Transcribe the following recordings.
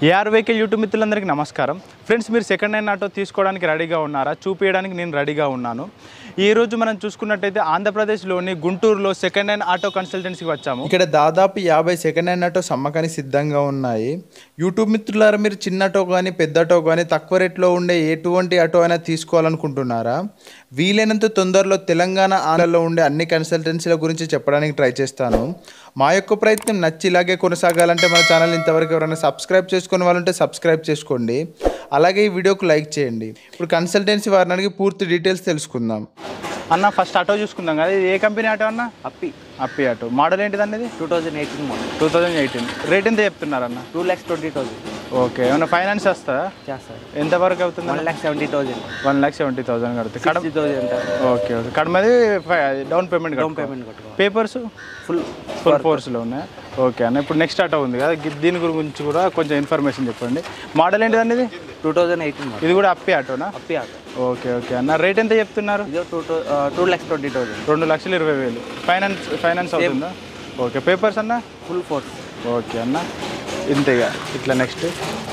AR vehicle YouTube మిత్రులందరికీ నమస్కారం friends మీరు సెకండ్ హ్యాండ్ ఆటో తీసుకోవడానికి రెడీగా ఉన్నారా చూపించడానికి నేను రెడీగా ఉన్నాను ఈ రోజు మనం చూసుకున్నట్టయితే ఆంధ్రప్రదేశ్లోని గుంటూరులో సెకండ్ హ్యాండ్ ఆటో కన్సల్టెన్సీకి వచ్చాము ఇక్కడ దాదాపు యాభై సెకండ్ హ్యాండ్ ఆటో అమ్మకానికి సిద్ధంగా ఉన్నాయి యూట్యూబ్ మిత్రులారా మీరు చిన్న ఆటో కానీ పెద్ద ఆటో కానీ తక్కువ రేట్లో ఉండే ఎటువంటి ఆటో అయినా తీసుకోవాలనుకుంటున్నారా వీలైనంత తొందరలో తెలంగాణ ఆంధ్రలో ఉండే అన్ని కన్సల్టెన్సీల గురించి చెప్పడానికి ట్రై చేస్తాను మా యొక్క ప్రయత్నం నచ్చి ఇలాగే కొనసాగాలంటే మన ఛానల్ ఇంతవరకు ఎవరైనా సబ్స్క్రైబ్ చేసుకునే వాళ్ళంటే సబ్స్క్రైబ్ చేసుకోండి అలాగే ఈ వీడియోకు లైక్ చేయండి ఇప్పుడు కన్సల్టెన్సీ వారిని అడిగి పూర్తి డీటెయిల్స్ తెలుసుకుందాం అన్న ఫస్ట్ ఆటో చూసుకుందాం కదా ఇది ఏ కంపెనీ ఆటో అన్న అప్పి అప్పి ఆటో మోడల్ ఏంటిది అన్నది two thousand eighteen model two thousand eighteen rate ఎంత చెప్తున్నారన్న two lakhs twenty thousand okay ఏమైనా ఫైనాన్స్ వస్తుందా చేస్తారు ఎంత వరకు అవుతుంది one lakh seventy thousand one lakh seventy thousand కడుతుంది కడ సిక్స్టీ థౌసండ్ ఓకే ఓకే కడమది డౌన్ పేమెంట్ డౌన్ పేమెంట్ కట్టుకోవాలి పేపర్స్ ఫుల్ ఫుల్ ఫోర్స్లో ఉన్నాయి ఓకే అన్న ఇప్పుడు నెక్స్ట్ ఆటో ఉంది కదా గి- దీని గురించి కూడా కొంచెం ఇన్ఫర్మేషన్ చెప్పండి మోడల్ ఏంటిది అనేది టూ థౌజండ్ ఎయిటీన్ మోడల్ ఇది కూడా అప్పి ఆటోనా అప్పి ఆటో ఓకే ఓకే అన్న రేట్ ఎంత చెప్తున్నారు ఇది two two lakhs twenty thousand రెండు లక్షల ఇరవై వేలు ఫైనాన్స్ ఫైనాన్స్ అవుతుందా ఓకే పేపర్స్ అన్న ఫుల్ ఫోర్స్ ఓకే అన్న ఇంతేగా ఇట్లా నెక్స్ట్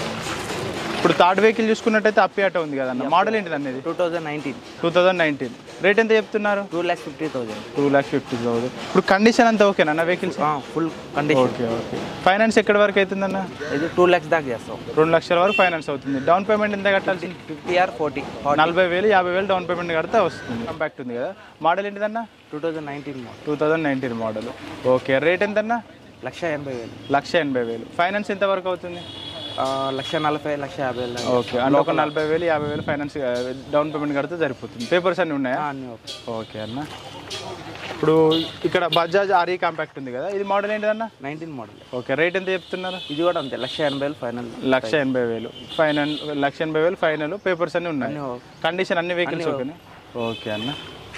ఇప్పుడు థర్డ్ వెహికల్ చూసుకున్నట్టయితే అప్పి ఆటో ఉంది కదన్న మోడల్ ఏంటిది అనేది two thousand nineteen two thousand nineteen rate ఎంత చెప్తున్నారు two lakhs fifty thousand two lakhs fifty thousand ఇప్పుడు కండిషన్ అంతా ఓకేనా అన్న vehicles full condition okay okay finance ఎక్కడి వరకు అవుతుందన్న ఇది టూ ల్యాక్స్ దాకా చేస్తాం రెండు లక్షల వరకు ఫైనాన్స్ అవుతుంది డౌన్ పేమెంట్ ఎంత కట్టాల్సి ఫిఫ్టీ ఆర్ ఫోర్టీ నలభై వేలు యాభై వేలు డౌన్ పేమెంట్ కడితే వస్తుంది కంపాక్ట్ ఉంది కదా మోడల్ ఏంటిదన్న two thousand nineteen model two thousand nineteen model okay rate ఎంతన్నా లక్ష ఎనభై వేలు లక్ష ఎనభై వేలు ఫైనాన్స్ ఎంత వరకు అవుతుంది ఆ, లక్ష నలభై లక్ష యాభై వేలు ఓకే అంటే ఒక నలభై వేలు యాభై వేలు ఫైనాన్స్ డౌన్ పేమెంట్ కడితే సరిపోతుంది పేపర్స్ అన్నీ ఉన్నాయా ఆ, అన్నీ ఓకే ఓకే అన్న ఇప్పుడు ఇక్కడ బజాజ్ ఆర్ఈ కాంపాక్ట్ ఉంది కదా ఇది మోడల్ ఏంటిదన్న నైన్టీన్ మోడల్ ఓకే రేట్ ఎంత చెప్తున్నారు ఇది కూడా అంతే లక్ష ఎనభై వేలు ఫైనల్ లక్ష ఎనభై వేలు ఫైనల్ లక్ష ఎనభై వేలు ఫైనల్ పేపర్స్ అన్నీ ఉన్నాయి అన్నీ ఓకే. కండిషన్ అన్ని వెహికల్స్ ఓకేనా ఓకే అన్న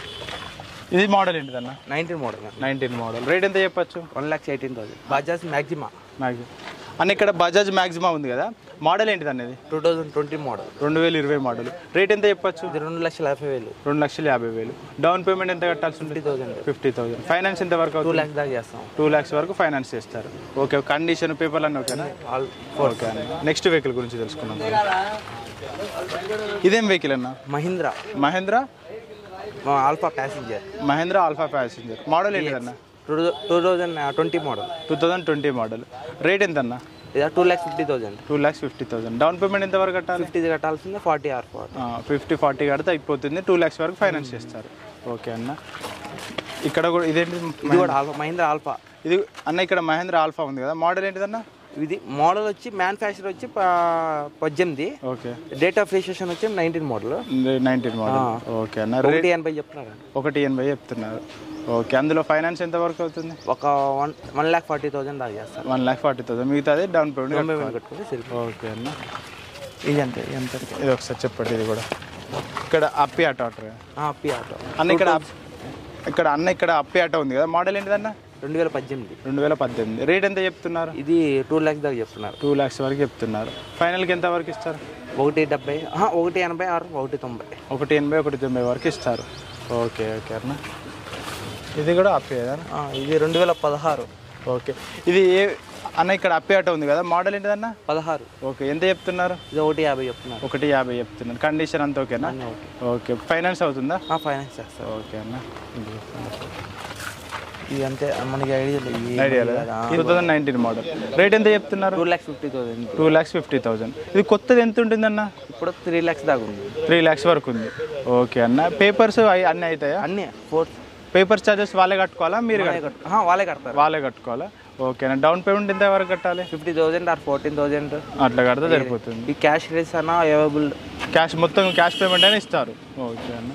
ఇది మోడల్ ఏంటిదన్న nineteen model nineteen model rate ఎంత చెప్పచ్చు one lakhs eighteen thousand Bajaj Maxima maximum అన్న ఇక్కడ బజాజ్ మ్యాక్సిమా ఉంది కదా మోడల్ ఏంటిది అనేది టూ థౌజండ్ ట్వంటీ మోడల్ రెండు వేలు ఇరవై మోడల్ రేట్ ఎంత చెప్పచ్చు ఇది రెండు లక్షల యాభై వేలు రెండు లక్షల యాభై వేలు డౌన్ పేమెంట్ ఎంత కట్టాల్సి ఉంటుంది fifty thousand fifty thousand finance ఎంత వరకు టూ అవుతుంది ల్యాక్స్ దాకా చేస్తాం టూ ల్యాక్స్ వరకు ఫైనాన్స్ చేస్తారు ఓకే కండిషన్ పేపర్లు అన్నీ ఓకేనా ఆల్ ఓకే అన్న నెక్స్ట్ వెహికల్ గురించి తెలుసుకున్నాం ఇదేం వెహికల్ అన్న Mahindra Mahindra Alfa passenger Mahindra Alfa passenger model ఏంటిదన్న two two thousand twenty model two thousand twenty model rate ఎంత అన్న ఇది two lakhs fifty thousand two lakhs fifty thousand down payment ఎంత వరకు కట్టాలి ఫిఫ్టీ కట్టాల్సిందే forty or forty fifty forty కడితే అయిపోతుంది టూ ల్యాక్స్ వరకు ఫైనాన్స్ చేస్తారు ఓకే అన్న ఇక్కడ కూడా ఇదేంటి ఇది కూడా ఆల్ఫా మహీంద్రా ఆల్ఫా ఇది అన్న ఇక్కడ మహేంద్ర ఆల్ఫా ఉంది కదా మోడల్ ఏంటిదన్న ఇది మోడల్ వచ్చి మ్యానుఫ్యాక్చర్ వచ్చి ప- పద్దెనిమిది ఓకే డేట్ ఆఫ్ రిజిస్ట్రేషన్ వచ్చి nineteen model nineteen model okay అన్న రేట్ ఒకటి ఎనభై చెప్తున్నారు ఒకటి ఎనభై చెప్తున్నారు ఓకే అందులో ఫైనాన్స్ ఎంత వరకు అవుతుంది ఒక one one lakh forty thousand దాకా చేస్తారు వన్ ల్యాక్ ఫార్టీ థౌసండ్ మిగతాది డౌన్ పేమెంట్ పేమెంట్ కట్టుకుంటే సరిపోతుంది ఓకే అన్న ఇది అంతే ఇది అంతే ఇది ఒకసారి చెప్పండి ఇది కూడా ఇక్కడ Ape auto auto Ape auto అన్న ఇక్కడ అప్- ఇక్కడ అన్న ఇక్కడ అప్పి ఆటో ఉంది కదా మోడల్ ఏంటిదన్న రెండు వేల పద్దెనిమిది రెండు వేల పద్దెనిమిది రేట్ ఎంత చెప్తున్నారు ఇది టూ ల్యాక్స్ దాకా చెప్తున్నారు టూ ల్యాక్స్ వరకు చెప్తున్నారు ఫైనల్కి ఎంత వరకు ఇస్తారు ఒకటి డెబ్బై ఆహా, ఒకటి ఎనభై ఆరు ఒకటి తొంభై ఒకటి ఎనభై ఒకటి తొంభై వరకు ఇస్తారు ఓకే ఓకే అన్న ఇది కూడా అప్పే కదా ఆ, ఇది రెండు వేల పదహారు ఓకే ఇది ఏ అన్న ఇక్కడ అప్పే ఆటో ఉంది కదా మోడల్ ఏంటిదన్న పదహారు ఓకే ఎంత చెప్తున్నారు ఇది ఒకటి యాభై చెప్తున్నారు ఒకటి యాభై చెప్తున్నారు కండిషన్ అంతా ఓకేనా అన్నీ ఓకే ఓకే ఫైనాన్స్ అవుతుందా ఆ, ఫైనాన్స్ చేస్తారు ఓకే అన్న ఇది చెప్పండి. ఇది అంతే మనకి ఐడియా లేదు ఐడియా లేదా two thousand nineteen model rate ఎంత చెప్తున్నారు two lakhs fifty thousand two lakhs fifty thousand ఇది కొత్తది ఎంత ఉంటుందన్న ఇప్పుడు త్రీ ల్యాక్స్ దాకా ఉంది త్రీ ల్యాక్స్ వరకు ఉంది ఓకే అన్న పేపర్స్ అన్నీ అవుతాయా అన్నీ ఫోర్ పేపర్ చార్జెస్ వాళ్ళే కట్టుకోవాలా మీరు వాళ్ళే కట్టు- ఆహా, వాళ్ళే కడతారు వాళ్ళే కట్టుకోవాలా ఓకే అన్న డౌన్ పేమెంట్ ఎంత వరకు కట్టాలి fifty thousand or fourteen thousand అట్లా కడితే సరిపోతుంది ఈ క్యాష్ రేస్ అన్న అవైలబుల్ క్యాష్ మొత్తం క్యాష్ పేమెంట్ అని ఇస్తారు ఓకే అన్న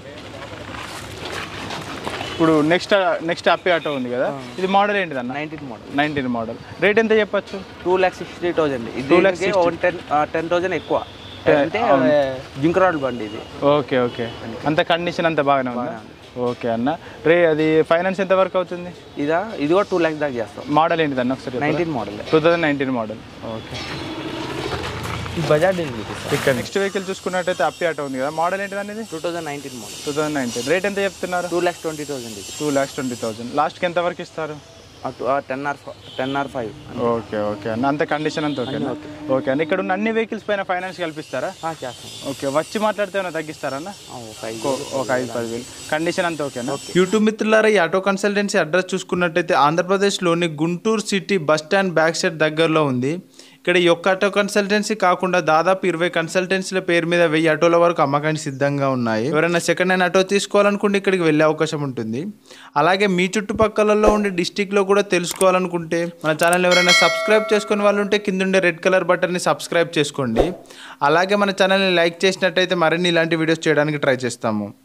ఇప్పుడు నెక్స్ట్ నెక్స్ట్ అప్పి ఆటో ఉంది కదా ఇది మోడల్ ఏంటిదన్న nineteen model nineteen model rate ఎంత చెప్పచ్చు టూ ల్యాక్స్ సిక్స్టీ థౌసండ్ ఇది Two lakhs one ten ten thousand ఎక్కువ అంటే జింక్రాడ్ బండి ఇది ఓకే ఓకే అంత కండిషన్ అంత బాగానే ఉందా ఓకే అన్న రే అది ఫైనాన్స్ ఎంత వరకు అవుతుంది ఇదా ఇది కూడా టూ ల్యాక్స్ దాకా చేస్తాం మోడల్ ఏంటిదన్న ఒకసారి nineteen model two thousand nineteen model okay ఈ బజాజ్ డీల్ ఇక్కడ నెక్స్ట్ వెహికల్ చూసుకున్నట్టయితే అప్పి ఆటో ఉంది కదా మోడల్ ఏంటిది అనేది two thousand nineteen model two thousand nineteen rate ఎంత చెప్తున్నారు టూ ల్యాక్స్ ట్వంటీ థౌసండ్ ఇది టూ ల్యాక్స్ ట్వంటీ థౌసండ్ లాస్ట్కి ఎంత వరకు ఇస్తారు ten or ten or five okay okay అన్న అంత కండిషన్ అంతా ఓకే ఓకే. ఓకే అన్న ఇక్కడ ఉన్న అన్ని వెహికల్స్ పైన ఫైనాన్స్ కల్పిస్తారా చేస్తాం ఓకే వచ్చి మాట్లాడితే ఏమైనా తగ్గిస్తారా అన్న ఆ, ఒక ఐదు ఒక- ఒక ఐదు పది వేలు కండిషన్ అంతా ఓకేనా యూట్యూబ్ మిత్రులారా ఈ ఆటో కన్సల్టెన్సీ అడ్రస్ చూసుకున్నట్టయితే ఆంధ్రప్రదేశ్లోని Guntur city bus stand back side దగ్గరలో ఉంది ఇక్కడ ఈ ఒక్క ఆటో కన్సల్టెన్సీ కాకుండా దాదాపు ఇరవై కన్సల్టెన్సీల పేరు మీద వెయ్యి ఆటోల వరకు అమ్మకానికి సిద్ధంగా ఉన్నాయి ఎవరైనా సెకండ్ హ్యాండ్ ఆటో తీసుకోవాలనుకుంటే ఇక్కడికి వెళ్ళే అవకాశం ఉంటుంది అలాగే మీ చుట్టుపక్కలలో ఉండే డిస్టిక్లో కూడా తెలుసుకోవాలనుకుంటే మన ఛానల్ ఎవరైనా సబ్స్క్రైబ్ చేసుకునే వాళ్ళు ఉంటే కింద ఉండే రెడ్ కలర్ బటన్ని సబ్స్క్రైబ్ చేసుకోండి అలాగే మన ఛానల్ని లైక్ చేసినట్టయితే మరిన్ని ఇలాంటి వీడియోస్ చేయడానికి ట్రై చేస్తాము